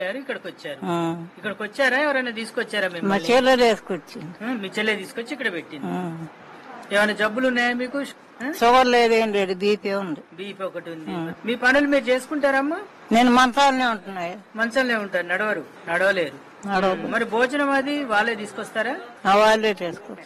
వచ్చారు, ఇక్కడికి వచ్చారు ఆ. ఇక్కడికి వచ్చారా ఎవరైనా తీసుకొచ్చారా మా మిమ్మల్ని చీరలు వేసుకొచ్చింది ఆ, మీ చెల్లె తీసుకొచ్చి ఇక్కడ పెట్టింది ఆ. ఏమైనా జబ్బులు ఉన్నాయా మీకు ఆ? షుగర్ లేదేం లేదు బీపీ ఉంది బీపీ ఒకటి ఉంది మీ పనులు మీరు చేసుకుంటారమ్మా నేను మంచాలనే ఉంటున్నాయి మంచంలో ఉంటారు నడవరు నడవలేరు నడవదు. మరి భోజనం అది వాళ్ళే తీసుకొస్తారా ఆ వాళ్ళే చేసుకోవచ్చు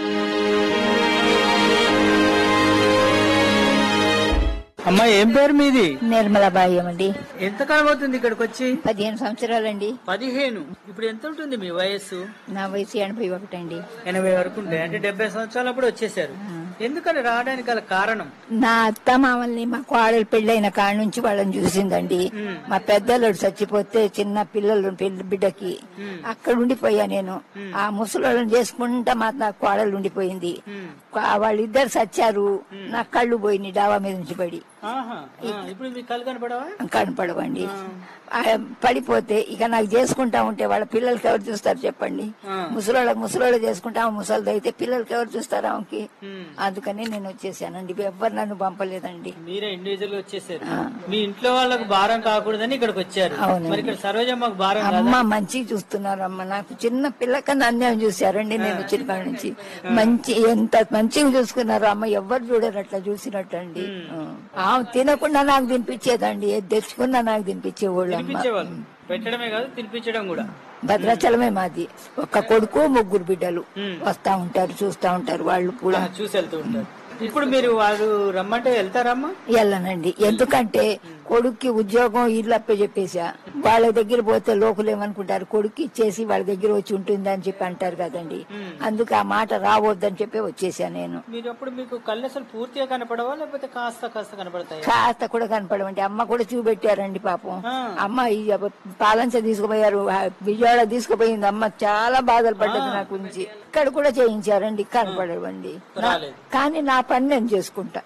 అమ్మా ఏం పేరు మీది నిర్మలాబాయి అండి ఎంతకాలం అవుతుంది ఇక్కడికి వచ్చి పదిహేను సంవత్సరాలండి పదిహేను ఇప్పుడు ఎంత ఉంటుంది మీ వయస్సు నా వయసు ఎనభై ఒకటి అండి ఎనభై వరకు ఉంటాయి అంటే డెబ్బై సంవత్సరాలు అప్పుడు వచ్చేసారు ఎందుకని రావడానికి గల కారణం నా అత్త మామల్ని మా కోడలు పెళ్ళైన కాడ నుంచి వాళ్ళని చూసిందండి మా పెద్దలు చచ్చిపోతే చిన్న పిల్లలు పిల్ల బిడ్డకి అక్కడ ఉండిపోయా నేను ఆ ముసలోళ్ళని చేసుకుంటా మా నా కోడలు ఉండిపోయింది ఆ వాళ్ళిద్దరు చచ్చారు నా కళ్ళు పోయినాయి డాబా మీద నుంచి పడి ఆహా, ఆ, ఇప్పుడు మీకు కళ్ళు కనపడవా కనపడవండి ఆ, పడిపోతే ఇక నాకు చేసుకుంటా ఉంటే వాళ్ళ పిల్లలకి ఎవరు చూస్తారు చెప్పండి ముసలోళ్ళకి ముసలోళ్ళు చేసుకుంటా ఆమె ముసలిది అయితే పిల్లలకి ఎవరు చూస్తారు ఆమెకి అందుకని నేను వచ్చేసానండి ఎవ్వరు నన్ను పంపలేదండి మీరే ఇండివిజువల్ గా వచ్చేసారు మీ ఇంట్లో వాళ్ళకు భారం కాకూడదని ఇక్కడికి వచ్చారు అవునండి. మరి ఇక్కడ సరోజమ్మకు భారం కాదా అమ్మ మంచిగా చూస్తున్నారు అమ్మ నాకు చిన్న పిల్ల కన్నా అన్యాయం చూశారండి నేను వచ్చిన కాడ నుంచి మంచి ఎంత మంచిగా చూసుకున్నారు అమ్మ ఎవ్వరు చూడరు అట్లా చూసినట్టు అండి ఆమె తినకుండా నాకు తినిపించేదండి ఏది తెచ్చుకున్నా నాకు తినిపించేవాళ్ళు అమ్మ తినిపించేవాళ్ళు పెట్టడమే కాదు తినిపించడం కూడా భద్రాచలమే మాది ఒక్క కొడుకు ముగ్గురు బిడ్డలు వస్తా ఉంటారు చూస్తా ఉంటారు వాళ్ళు కూడా ఆ, చూసి వెళ్తూ ఉంటారు ఇప్పుడు మీరు వాళ్ళు రమ్మంటే వెళ్తారమ్మా వెళ్ళనండి ఎందుకంటే కొడుక్కి ఉద్యోగం ఇల్లు అప్పే చెప్పేసా వాళ్ళ దగ్గర పోతే లోకులు ఏమనుకుంటారు కొడుక్కి ఇచ్చేసి వాళ్ళ దగ్గర వచ్చి ఉంటుంది అని చెప్పి అంటారు కదండి అందుకు ఆ మాట రావద్దని చెప్పి వచ్చేసా నేను మీరు అప్పుడు మీకు కళ్ళు అసలు పూర్తిగా కనపడవా లేకపోతే కాస్త కాస్త కనపడతాయి కాస్త కూడా కనపడమండి అమ్మ కూడా చూపెట్టారండి పాపం ఆ. అమ్మ ఈ పాలంచ తీసుకుపోయారు ఆ విజయవాడ తీసుకుపోయింది అమ్మ చాలా బాధలు పడ్డది నా గురించి ఇక్కడ కూడా చేయించారండి కనపడవండి నా- రాలేదు. కానీ నా పని నేను చేసుకుంటా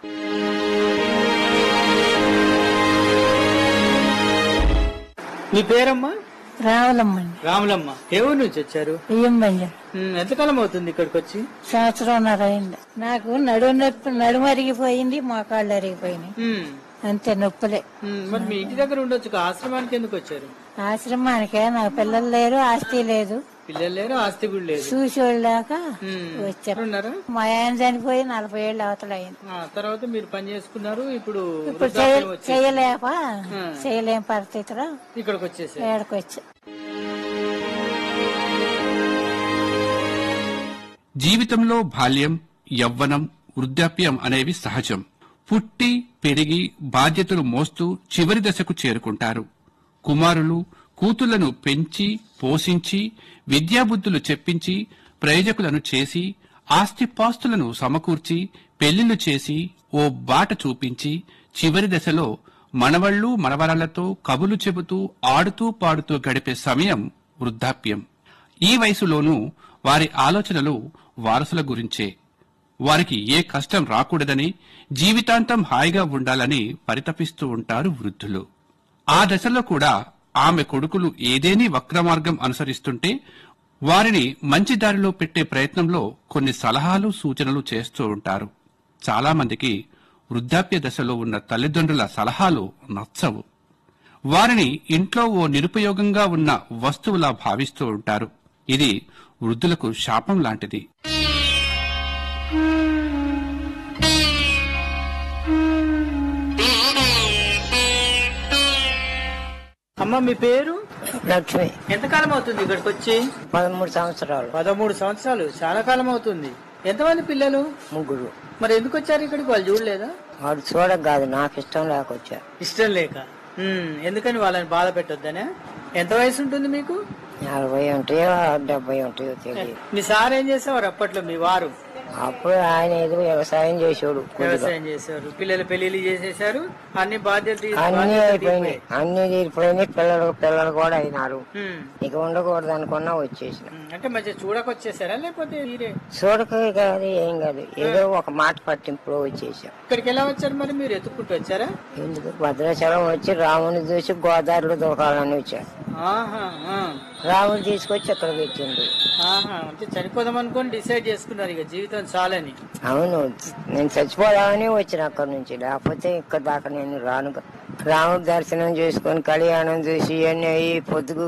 మీ పేరమ్మా రావాలమ్మండి రాములమ్మ ఏ ఊరు నుంచి వచ్చారు ఇయ్యంబండి ఉమ్, ఎంతకాలం అవుతుంది ఇక్కడికి వచ్చి సంవత్సరంన్నర అయింది నాకు నడుము నొప్పి నడుము అరిగిపోయింది మోకాళ్ళు అరిగిపోయినాయి ఉమ్, అంతే నొప్పులే ఉమ్, మరి మీ ఇంటి దగ్గర ఉండొచ్చు ఆశ్రమానికి ఎందుకు వచ్చారు ఆశ్రమానికే నాకు పిల్లలు లేరు ఆస్తి లేదు పిల్లలు లేరు ఆస్తి కూడా లేదు చూసేవాళ్ళు లేక ఉమ్, వచ్చారు ఉన్నారా మా ఆయన చనిపోయి నలభై ఏళ్ళు అవతల అయింది ఆ, తర్వాత మీరు పని చేసుకున్నారు ఇప్పుడు ఇప్పుడు వృద్ధాప్యం చేయ- వచ్చి చేయలేక చేయలేని పరిస్థితిలో ఇక్కడికి వచ్చేసారు ఏడకి వచ్చా జీవితంలో బాల్యం యవ్వనం వృద్ధాప్యం అనేవి సహజం పుట్టి పెరిగి బాధ్యతలు మోస్తూ చివరి దశకు చేరుకుంటారు కుమారులు కూతుళ్లను పెంచి పోషించి విద్యాబుద్ధులు చెప్పించి ప్రయోజకులను చేసి ఆస్తిపాస్తులను సమకూర్చి పెళ్లిళ్లు చేసి ఓ బాట చూపించి చివరి దశలో మనవళ్లు మనవరాళ్లతో కబులు చెబుతూ ఆడుతూ పాడుతూ గడిపే సమయం వృద్ధాప్యం ఈ వయసులోనూ వారి ఆలోచనలు వారసుల గురించే వారికి ఏ కష్టం రాకూడదని జీవితాంతం హాయిగా ఉండాలని పరితపిస్తూ ఉంటారు వృద్ధులు ఆ దశలో కూడా ఆమె కొడుకులు ఏదేని వక్రమార్గం అనుసరిస్తుంటే వారిని మంచి దారిలో పెట్టే ప్రయత్నంలో కొన్ని సలహాలు సూచనలు చేస్తూ ఉంటారు చాలా మందికి వృద్ధాప్య దశలో ఉన్న తల్లిదండ్రుల సలహాలు నచ్చవు వారిని ఇంట్లో ఓ నిరుపయోగంగా ఉన్న వస్తువులా భావిస్తూ ఉంటారు ఇది వృద్ధులకు శాపం లాంటిది అమ్మ మీ పేరు లక్ష్మి ఎంతకాలం అవుతుంది ఇక్కడికి వచ్చి పదమూడు సంవత్సరాలు పదమూడు సంవత్సరాలు చాలా కాలం అవుతుంది ఎంతమంది పిల్లలు ముగ్గురు మరి ఎందుకు వచ్చారు ఇక్కడికి వాళ్ళు చూడలేదా వాడు చూడక కాదు నాకు ఇష్టం లేకొచ్చా ఇష్టం లేక ఉమ్, ఎందుకని వాళ్ళని బాధ పెట్టొద్దనే ఎంత వయసు ఉంటుంది మీకు నలభై ఉంటాయో డెబ్బై ఉంటాయో తెలియదు మీ సార్ ఏం చేసేవారు అప్పట్లో మీ వారు అప్పుడు ఆయన ఏదో వ్యవసాయం చేసేవాడు వ్యవసాయం చేసేవారు పిల్లల పెళ్లిళ్ళు చేసేసారు అన్ని బాధ్యత అన్ని బాధ్యతలు అయిపోయినాయి అన్ని తీరిపోయినాయి పిల్లలు పిల్లలు కూడా అయినారు ఉమ్, ఇక ఉండకూడదు అనుకున్నా వచ్చేసిన ఉమ్, అంటే మంచిగా చూడకొచ్చేసారా లేకపోతే మీరే చూడక కాదు ఏం కాదు ఏదో ఒక మాట పట్టింపులో వచ్చేసాం ఇక్కడికి ఎలా వచ్చారు మరి మీరు ఎత్తుక్కుంటూ వచ్చారా ఎందుకు భద్రాచలం వచ్చి రాముని చూసి గోదావరిలో దూకాలని వచ్చాడు ఆహా ఆ, రాముని తీసుకొచ్చి అక్కడ పెట్టిండు ఆహా అంటే చనిపోదాం అనుకొని డిసైడ్ చేసుకున్నారు ఇక జీవితం చాలని అవును నేను చచ్చిపోదామని వచ్చిన అక్కడ నుంచి లేకపోతే ఇక్కడ దాకా నేను రాను రాముడి దర్శనం చేసుకొని కళ్యాణం చూసి అన్నీ అయ్యి పొద్దుకు